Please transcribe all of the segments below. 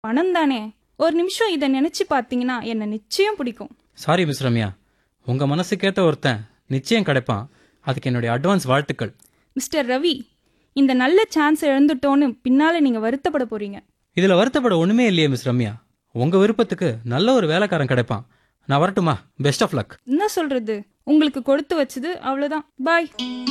பணம் தானே ஒரு நிமிஷம் இதை நினைச்சு பார்த்தீங்கன்னா என்ன நிச்சயம் பிடிக்கும் சாரி மிஸ் ரம்யா உங்க மனசுக்கேத்த ஒருத்தன் நிச்சயம் கிடைப்பான் அதுக்கு என்னுடைய அட்வான்ஸ் வாழ்த்துக்கள் மிஸ்டர் ரவி இந்த நல்ல சான்ஸ் இழந்துட்டோன்னு பின்னால நீங்க வருத்தப்பட போறீங்க இதுல வருத்தப்பட ஒண்ணுமே இல்லையே மிஸ் ரம்யா உங்க விருப்பத்துக்கு நல்ல ஒரு வேலைக்காரன் கிடைப்பான் நான் வரட்டுமா பெஸ்ட் ஆஃப் லக் என்ன சொல்றது உங்களுக்கு கொடுத்து வச்சது அவ்வளவுதான் பாய்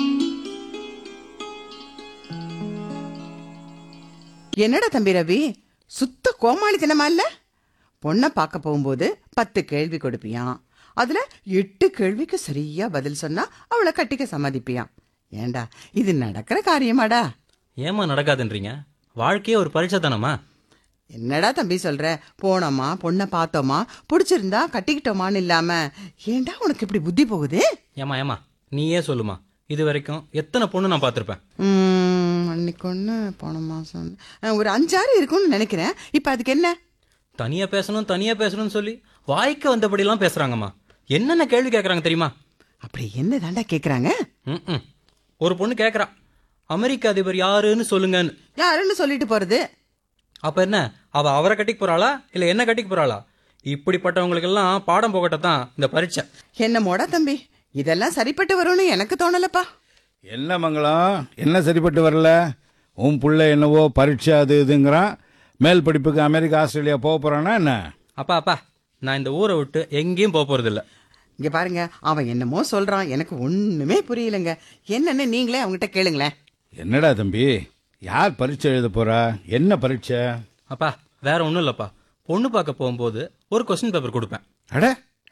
என்னடா தம்பி ரவி சுத்த கோமாளித்தனமா இல்ல பொண்ணை பார்க்க போகும்போது பத்து கேள்வி கொடுப்பியான் அதுல எட்டு கேள்விக்கு சரியா பதில் சொன்னா அவளை கட்டிக்க சம்மதிப்பியான் ஏண்டா இது நடக்கிற காரியமாடா ஏமா நடக்காதுன்றீங்க வாழ்க்கையே ஒரு பரீட்சை தானம்மா என்னடா தம்பி சொல்ற போனோமா பொண்ணை பார்த்தோமா பிடிச்சிருந்தா கட்டிக்கிட்டோமான்னு இல்லாம ஏண்டா உனக்கு இப்படி புத்தி போகுது ஏமா ஏமா நீயே சொல்லுமா இது வரைக்கும் எத்தனை பொண்ணு நான் பார்த்துருப்பேன் உம், அன்னைக்கு ஒன்று போன மாசம் அஹ், ஒரு அஞ்சாறு இருக்கும்னு நினைக்கிறேன் இப்ப அதுக்கு என்ன தனியா பேசணும் தனியா பேசணும்னு சொல்லி வாய்க்கு வந்தபடிலாம் பேசுறாங்கம்மா என்னென்ன கேள்வி கேட்குறாங்க தெரியுமா அப்படி என்ன தாண்டா கேக்குறாங்க ம் ஒரு பொண்ணு கேட்குறா அமெரிக்க அதிபர் யாருன்னு சொல்லுங்கன்னு யாருன்னு சொல்லிட்டு போறது அப்ப என்ன அவ அவரை கட்டிக்க போறாளா இல்ல என்ன கட்டிக்க போறாளா இப்படிப்பட்டவங்களுக்கெல்லாம் பாடம் போகட்ட தான் இந்த பரீட்சை என்ன மோடா தம்பி இதெல்லாம் சரிப்பட்டு வரும்னு எனக்கு தோணலப்பா என்ன மங்களம் என்ன சரிப்பட்டு வரல உன் புள்ள என்னவோ பரீட்சை அது இதுங்கிறான் மேல் படிப்புக்கு அமெரிக்கா ஆஸ்திரேலியா போக போறானா என்ன அப்பா அப்பா நான் இந்த ஊரை விட்டு எங்கேயும் போக போறது இல்ல இங்க பாருங்க அவன் என்னமோ சொல்றான் எனக்கு ஒண்ணுமே புரியலங்க என்னன்னு நீங்களே அவங்ககிட்ட கேளுங்களேன் என்னடா தம்பி யார் பரீட்சை எழுத போறா என்ன பரீட்சை அப்பா வேற ஒன்றும் இல்லப்பா பொண்ணு பார்க்க போகும்போது ஒரு கொஸ்டின் பேப்பர் கொடுப்பேன் அட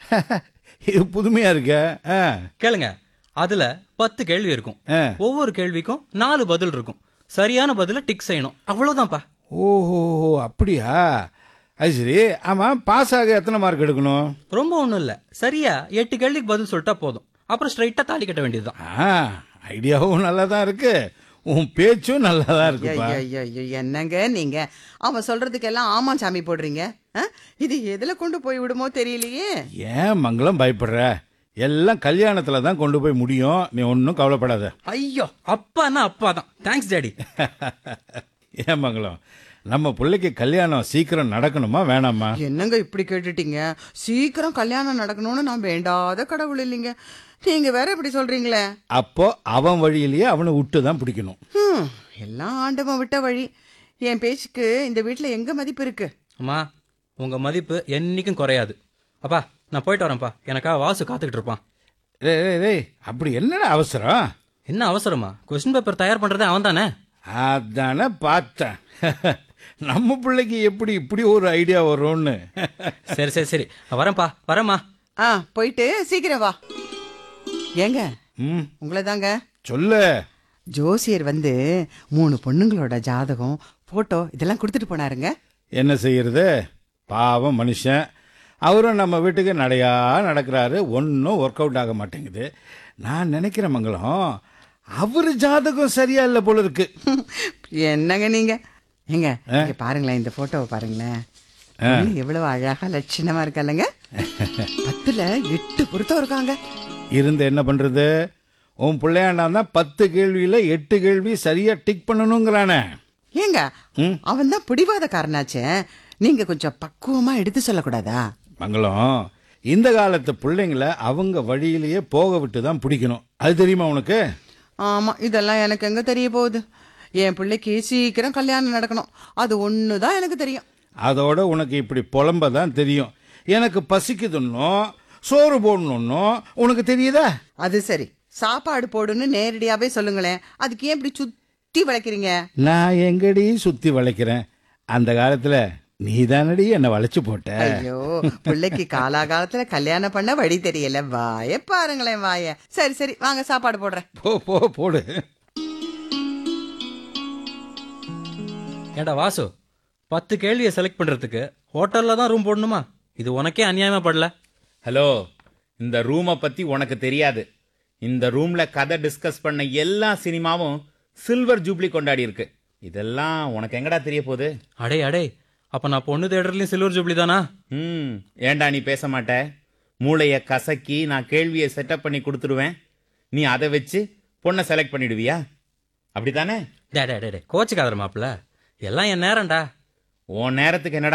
இது புதுமையா இருக்க ஆ, கேளுங்க அதுல பத்து கேள்வி இருக்கும் ஆ. ஒவ்வொரு கேள்விக்கும் நாலு பதில் இருக்கும் சரியான பதில டிக் செய்யணும் அவ்வளவுதான்ப்பா ஓஹோ அப்படியா அது சரி ஆமா பாஸ் ஆக எத்தனை மார்க் எடுக்கணும் ரொம்ப ஒன்றும் இல்லை சரியா எட்டு கேள்விக்கு பதில் சொல்லிட்டா போதும் அப்புறம் ஸ்ட்ரைட்டா தாலி கட்ட வேண்டியதுதான் ஆ ஐடியாவும் நல்லா தான் இருக்கு உன் பேச்சும் நல்லா தான் இருக்குப்பா ஐயோ, ஐயோ, என்னங்க நீங்க அவன் சொல்றதுக்கெல்லாம் ஆமா சாமி போடுறீங்க ஆ? இது எதுல கொண்டு போய் விடுமோ தெரியலையே ஏன் மங்களம் பயப்படுற எல்லாம் கல்யாணத்துல தான் கொண்டு போய் முடியும் நீ ஒன்றும் கவலைப்படாத ஐயோ அப்பான்னா அப்பா தான் தேங்க்ஸ் டேடி ஏன் மங்களம் நம்ம பிள்ளைக்கு கல்யாணம் சீக்கிரம் நடக்கணுமா வேணாமா என்னங்க இப்படி கேட்டுட்டீங்க சீக்கிரம் கல்யாணம் நடக்கணும்னு நான் வேண்டாத கடவுள் இல்லைங்க நீங்க வேற இப்படி சொல்றீங்களே அப்போ அவன் வழியிலேயே அவனை விட்டு தான் பிடிக்கணும் ஹம், எல்லாம் ஆண்டவன் விட்ட வழி என் பேச்சுக்கு இந்த வீட்ல எங்க மதிப்பு இருக்கு அம்மா உங்க மதிப்பு என்னைக்கும் குறையாது அப்பா நான் போயிட்டு வரேன்ப்பா எனக்காக வாசு காத்துக்கிட்டு இருப்பான் டேய் டேய், டேய் அப்படி என்னடா அவசரம் என்ன அவசரமா கொஸ்டின் பேப்பர் தயார் பண்றதே அவன் தானே அதானே பார்த்தேன் நம்ம பிள்ளைக்கு எப்படி இப்படி ஒரு ஐடியா வரும்னு சரி சரி சரி நான் வரேன்ப்பா வரேம்மா ஆ போயிட்டு சீக்கிரம் வா ஏங்க ம் உங்களை தாங்க சொல்லு ஜோசியர் வந்து மூணு பொண்ணுங்களோட ஜாதகம் போட்டோ இதெல்லாம் கொடுத்துட்டு போனாருங்க என்ன செய்யறது பாவம் மனுஷன் அவரும் நம்ம வீட்டுக்கு நடையா நடக்கிறாரு ஒன்றும் ஒர்க் அவுட் ஆக மாட்டேங்குது நான் நினைக்கிறேன் மங்களம் அவர் ஜாதகம் சரியா இல்லை போல இருக்கு என்னங்க நீங்க ஏங்க இங்க பாருங்களேன் இந்த போட்டோவை பாருங்களேன் பொண்ணு எவ்வளவு அழகா லட்சணமா இருக்கல்லங்க பத்துல எட்டு பொருத்தம் இருக்காங்க இருந்து என்ன பண்றது உன் பிள்ளையாண்டா தான் பத்து கேள்வியில எட்டு கேள்வி சரியா டிக் பண்ணணுங்கிறானே ஏங்க அவன் தான் பிடிவாதக்காரனாச்சே நீங்க கொஞ்சம் பக்குவமா எடுத்து சொல்லக்கூடாதா மங்களம் இந்த காலத்து பிள்ளைங்கள அவங்க வழியிலேயே போக விட்டு தான் பிடிக்கணும் அது தெரியுமா உனக்கு ஆமா இதெல்லாம் எனக்கு எங்க தெரிய போகுது என் பிள்ளைக்கு சீக்கிரம் கல்யாணம் நடக்கணும் அது ஒண்ணுதான் எனக்கு தெரியும் அதோட உனக்கு இப்படி புலம்ப தான் தெரியும் எனக்கு பசிக்குதுன்னோ சோறு போடணுன்னோ உனக்கு தெரியுதா அது சரி சாப்பாடு போடுன்னு நேரடியாவே சொல்லுங்களேன் அதுக்கு ஏன் இப்படி சுத்தி வளைக்கிறீங்க நான் எங்கடி சுத்தி வளைக்கிறேன் அந்த காலத்துல நீ தானடி என்னை வளைச்சு போட்ட ஐயோ பிள்ளைக்கு காலாகாலத்துல கல்யாணம் பண்ண வழி தெரியல வாய பாருங்களேன் வாய சரி சரி வாங்க சாப்பாடு போடுறேன் போ போ போடு ஏடா வாசு பத்து கேள்வியை செலக்ட் பண்றதுக்கு ஹோட்டல்ல தான் ரூம் போடணுமா இது உனக்கே அநியாயமா படல ஹலோ இந்த ரூமை பத்தி உனக்கு தெரியாது இந்த ரூம்ல கதை டிஸ்கஸ் பண்ண எல்லா சினிமாவும் சில்வர் ஜூப்ளி கொண்டாடி இருக்கு இதெல்லாம் உனக்கு எங்கடா தெரிய போகுது அடே அடே அப்ப நான் பொண்ணு தேடுறதுலயும் சில்வர் ஜூப்ளி தானா ம் ஏன்டா நீ பேச மாட்ட மூளைய கசக்கி நான் கேள்வியை செட்டப் பண்ணி கொடுத்துடுவேன் நீ அதை வச்சு பொண்ணை செலக்ட் பண்ணிடுவியா அப்படித்தானே டே டே டே டே கோச்சுக்காதர மாப்பிள்ள எல்லாம் என் நேரம்டா உன் நேரத்துக்கு என்னடா